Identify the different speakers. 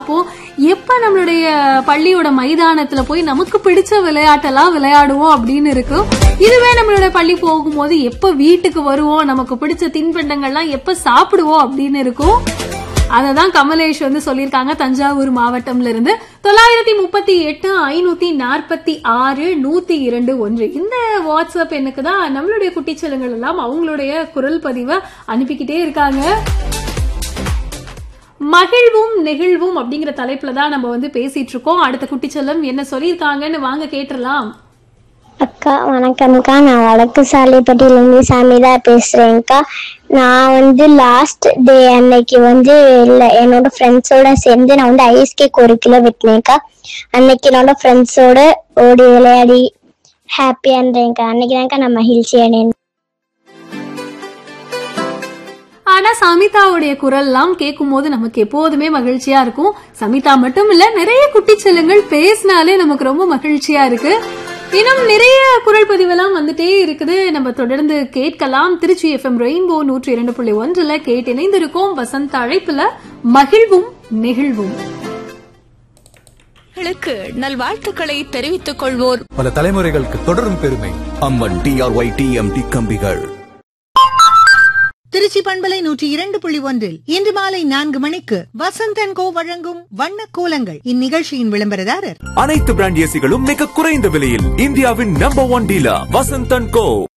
Speaker 1: அப்போ எப்ப நம்மளுடைய பள்ளியோட மைதானத்துல போய் நமக்கு பிடிச்ச விளையாட்டெல்லாம் விளையாடுவோம் அப்படின்னு இருக்கும் இதுவே நம்மளோட பள்ளி போகும்போது எப்ப வீட்டுக்கு வருவோம் நமக்கு பிடிச்ச தின்பண்டங்கள்லாம் எப்ப சாப்பிடுவோம் அப்படின்னு இருக்கும் அததான் கமலேஷ் வந்து சொல்லியிருக்காங்க தஞ்சாவூர் மாவட்டம்ல இருந்து தொள்ளாயிரத்தி முப்பத்தி எட்டு ஐநூத்தி நாற்பத்தி ஆறு நூத்தி இரண்டு ஒன்று இந்த வாட்ஸ்அப் எண்ணுக்கு தான் நம்மளுடைய குட்டிச்செல்லுங்கள் எல்லாம் அவங்களுடைய குரல் பதிவை அனுப்பிக்கிட்டே இருக்காங்க மகிழ்வும் நெகிழ்வும் அப்படிங்கிற தலைப்புல தான் நம்ம வந்து பேசிட்டு இருக்கோம் அடுத்த குட்டிச்செல்லம் என்ன சொல்லியிருக்காங்கன்னு வாங்க கேட்டுறலாம்
Speaker 2: அக்கா வணக்கம்க்கா நான் வடக்கு சாலைப்பட்டியிலேருந்து சாமிதா பேசுறேன்க்கா நான் வந்து லாஸ்ட் டே அன்னைக்கு வந்து இல்லை என்னோட ஃப்ரெண்ட்ஸோட சேர்ந்து நான் வந்து ஐஸ் கேக் ஒரு கிலோ வெட்டினேன்க்கா அன்னைக்கு என்னோட ஃப்ரெண்ட்ஸோட ஓடி விளையாடி ஹாப்பியா இருந்தேன்க்கா அன்னைக்கு தான்க்கா நான் மகிழ்ச்சி அடைந்தேன்
Speaker 1: ஆனா சமிதாவுடைய குரல்லாம் கேட்கும் போது நமக்கு எப்போதுமே மகிழ்ச்சியா இருக்கும் சமிதா மட்டும் இல்ல நிறைய குட்டிச்செல்லுங்கள் பேசினாலே நமக்கு ரொம்ப மகிழ்ச்சியா இருக்கு இன்னும் நிறைய குரல் பதிவெல்லாம் வந்துட்டே இருக்குது நம்ம தொடர்ந்து கேட்கலாம் திருச்சி எஃப்எம் ரெயின்போ நூற்றி இரண்டு புள்ளி ஒன்றுல கேட்டு இணைந்திருக்கோம் வசந்த அழைப்புல மகிழ்வும் நெகிழ்வும்
Speaker 3: களுக்கு நல்வாழ்த்துக்களை தெரிவித்துக் கொள்வோர்
Speaker 4: பல தலைமுறைகளுக்கு தொடரும் பெருமை
Speaker 5: அம்மன் டிஆர்ஒய் டிஎம்டி கம்பிகள்
Speaker 6: திருச்சி பண்பலை நூற்றி இரண்டு புள்ளி ஒன்றில் இன்று மாலை நான்கு மணிக்கு வசந்தன் கோ வழங்கும் வண்ண கோலங்கள் இந்நிகழ்ச்சியின் விளம்பரதாரர்
Speaker 5: அனைத்து பிராண்ட் ஏசிகளும் மிக குறைந்த விலையில் இந்தியாவின் நம்பர் ஒன் டீலர் வசந்தன் கோ